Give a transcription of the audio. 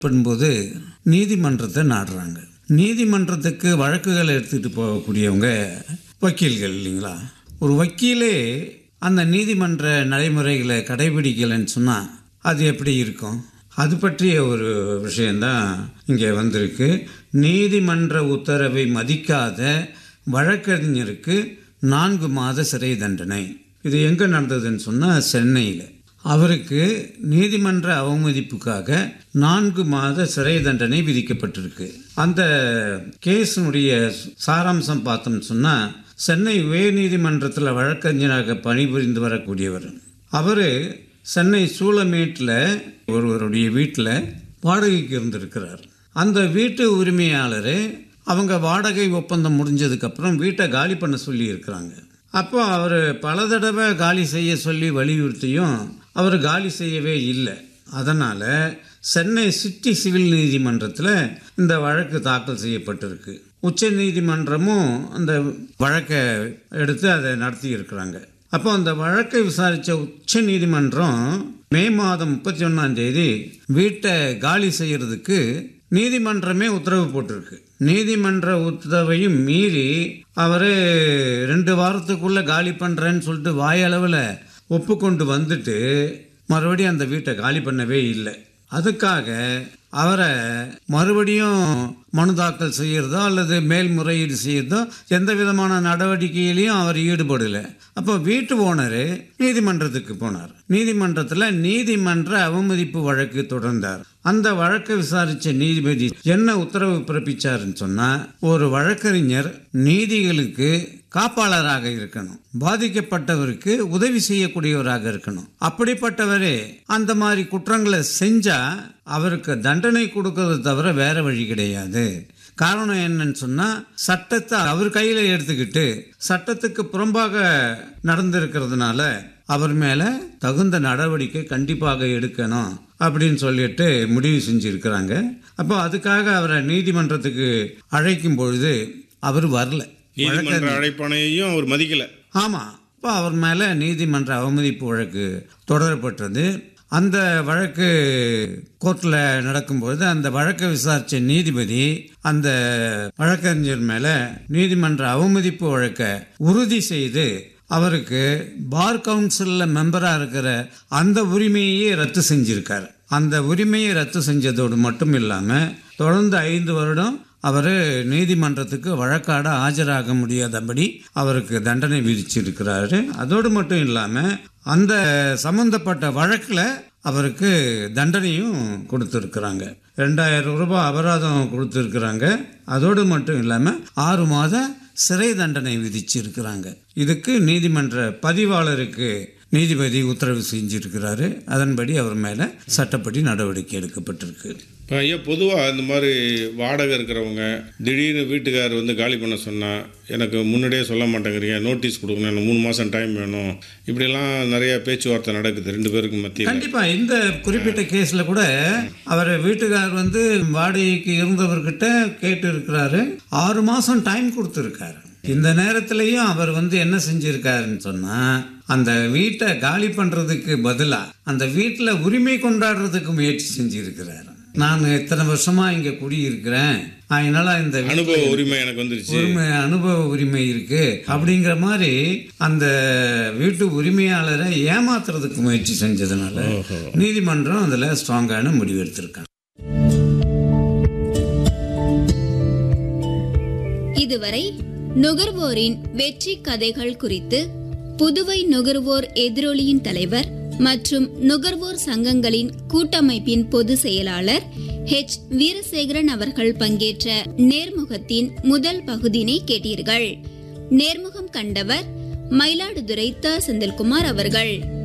பண்ணும்போது நீதிமன்றத்தை நாடுறாங்க நீதிமன்றத்துக்கு வழக்குகளை எடுத்துகிட்டு போகக்கூடியவங்க வக்கீல்கள் இல்லைங்களா ஒரு வக்கீலே அந்த நீதிமன்ற நடைமுறைகளை கடைபிடிக்கலைன்னு சொன்னால் அது எப்படி இருக்கும் அது பற்றிய ஒரு விஷயந்தான் இங்கே வந்திருக்கு நீதிமன்ற உத்தரவை மதிக்காத வழக்கறிஞருக்கு நான்கு மாத சிறை தண்டனை இது எங்கே நடந்ததுன்னு சொன்னால் சென்னையில் அவருக்கு நீதிமன்ற அவமதிப்புக்காக நான்கு மாத சிறை தண்டனை விதிக்கப்பட்டிருக்கு அந்த கேஸினுடைய சாராம்சம் பார்த்தோம்னு சொன்னால் சென்னை உயர்நீதிமன்றத்தில் வழக்கறிஞராக பணிபுரிந்து வரக்கூடியவர் அவர் சென்னை சூளமேட்டில் ஒருவருடைய வீட்டில் வாடகைக்கு இருந்திருக்கிறார் அந்த வீட்டு உரிமையாளர் அவங்க வாடகை ஒப்பந்தம் முடிஞ்சதுக்கப்புறம் வீட்டை காலி பண்ண சொல்லி இருக்கிறாங்க அப்போ அவர் பல தடவை காலி செய்ய சொல்லி வலியுறுத்தியும் அவர் காலி செய்யவே இல்லை அதனால் சென்னை சிட்டி சிவில் நீதிமன்றத்தில் இந்த வழக்கு தாக்கல் செய்யப்பட்டிருக்கு உச்ச நீதிமன்றமும் அந்த வழக்கை எடுத்து அதை நடத்தி இருக்கிறாங்க அப்போ அந்த வழக்கை விசாரித்த உச்ச நீதிமன்றம் மே மாதம் முப்பத்தி ஒன்றாம் தேதி வீட்டை காலி செய்யறதுக்கு நீதிமன்றமே உத்தரவு போட்டிருக்கு நீதிமன்ற உத்தரவையும் மீறி அவர் ரெண்டு வாரத்துக்குள்ளே காலி பண்ணுறேன்னு சொல்லிட்டு வாயளவில் ஒப்புக்கொண்டு வந்துட்டு மறுபடியும் அந்த வீட்டை காலி பண்ணவே இல்லை அதுக்காக அவரை மறுபடியும் மனு தாக்கல் செய்கிறதோ அல்லது மேல்முறையீடு செய்கிறதோ எந்த விதமான நடவடிக்கையிலையும் அவர் ஈடுபடலை அப்போ வீட்டு ஓனரு நீதிமன்றத்துக்கு போனார் நீதிமன்றத்தில் நீதிமன்ற அவமதிப்பு வழக்கு தொடர்ந்தார் அந்த வழக்கை விசாரித்த நீதிபதி என்ன உத்தரவு பிறப்பிச்சாருன்னு சொன்னால் ஒரு வழக்கறிஞர் நீதிகளுக்கு காப்பாளராக இருக்கணும் பாதிக்கப்பட்டவருக்கு உதவி செய்யக்கூடியவராக இருக்கணும் அப்படிப்பட்டவரே அந்த மாதிரி குற்றங்களை செஞ்சா அவருக்கு தண்டனை கொடுக்கறது தவிர வேற வழி கிடையாது காரணம் என்னன்னு சொன்னா சட்டத்தை அவர் கையில எடுத்துக்கிட்டு சட்டத்துக்கு புறம்பாக நடந்திருக்கிறதுனால அவர் மேல தகுந்த நடவடிக்கை கண்டிப்பாக எடுக்கணும் அப்படின்னு சொல்லிட்டு முடிவு செஞ்சிருக்கிறாங்க அப்போ அதுக்காக அவரை நீதிமன்றத்துக்கு அழைக்கும் பொழுது அவர் வரல நீதிமன்ற அழைப்பானையையும் அவர் மதிக்கல ஆமாம் இப்போ அவர் மேலே நீதிமன்ற அவமதிப்பு வழக்கு தொடரப்பட்டது அந்த வழக்கு கோர்ட்டில் நடக்கும்பொழுது அந்த வழக்கை விசாரித்த நீதிபதி அந்த வழக்கறிஞர் மேலே நீதிமன்ற அவமதிப்பு வழக்கை உறுதி செய்து அவருக்கு பார் கவுன்சிலில் மெம்பராக இருக்கிற அந்த உரிமையே ரத்து செஞ்சிருக்காரு அந்த உரிமையை ரத்து செஞ்சதோடு மட்டும் இல்லாமல் தொடர்ந்து ஐந்து வருடம் அவர் நீதிமன்றத்துக்கு வழக்காட ஆஜராக முடியாதபடி அவருக்கு தண்டனை விதிச்சிருக்கிறாரு அதோடு மட்டும் இல்லாமல் அந்த சம்பந்தப்பட்ட வழக்கில் அவருக்கு தண்டனையும் கொடுத்துருக்குறாங்க ரெண்டாயிரம் ரூபாய் அபராதம் கொடுத்துருக்குறாங்க அதோடு மட்டும் இல்லாமல் ஆறு மாத சிறை தண்டனை விதிச்சிருக்கிறாங்க இதுக்கு நீதிமன்ற பதிவாளருக்கு நீதிபதி உத்தரவு செஞ்சிருக்கிறாரு அதன்படி அவர் மேலே சட்டப்படி நடவடிக்கை எடுக்கப்பட்டிருக்கு இப்போ ஐயா பொதுவாக இந்த மாதிரி வாடகை இருக்கிறவங்க திடீர்னு வீட்டுக்காரர் வந்து காலி பண்ண சொன்னால் எனக்கு முன்னாடியே சொல்ல மாட்டேங்கிறீங்க நோட்டீஸ் கொடுக்கணும் எனக்கு மூணு மாதம் டைம் வேணும் இப்படிலாம் நிறைய பேச்சுவார்த்தை நடக்குது ரெண்டு பேருக்கு மத்தியில் கண்டிப்பா இந்த குறிப்பிட்ட கேஸ்ல கூட அவர் வீட்டுக்காரர் வந்து வாடகைக்கு இருந்தவர்கிட்ட கேட்டு இருக்கிறாரு ஆறு மாசம் டைம் கொடுத்துருக்காரு இந்த நேரத்திலையும் அவர் வந்து என்ன செஞ்சிருக்காருன்னு சொன்னா அந்த வீட்டை காலி பண்றதுக்கு பதிலா அந்த வீட்டில் உரிமை கொண்டாடுறதுக்கு முயற்சி செஞ்சிருக்கிறாரு நான் இத்தனை வருஷமா இங்க குடியிருக்கிறேன் அதனால இந்த வீட்டுல அனுபவ உரிமை எனக்கு வந்துருச்சு உரிமை அனுபவ உரிமை இருக்கு அப்படிங்கிற மாதிரி அந்த வீட்டு உரிமையாளரை ஏமாத்துறதுக்கு முயற்சி செஞ்சதுனால நீதிமன்றம் அதுல ஸ்ட்ராங்கான முடிவு எடுத்திருக்காங்க இதுவரை நுகர்வோரின் வெற்றி கதைகள் குறித்து புதுவை நுகர்வோர் எதிரொலியின் தலைவர் மற்றும் நுகர்வோர் சங்கங்களின் கூட்டமைப்பின் பொதுச் செயலாளர் ஹெச் வீரசேகரன் அவர்கள் பங்கேற்ற நேர்முகத்தின் முதல் பகுதியினை கேட்டீர்கள் நேர்முகம் கண்டவர் மயிலாடுதுறை த செந்தில்குமார் அவர்கள்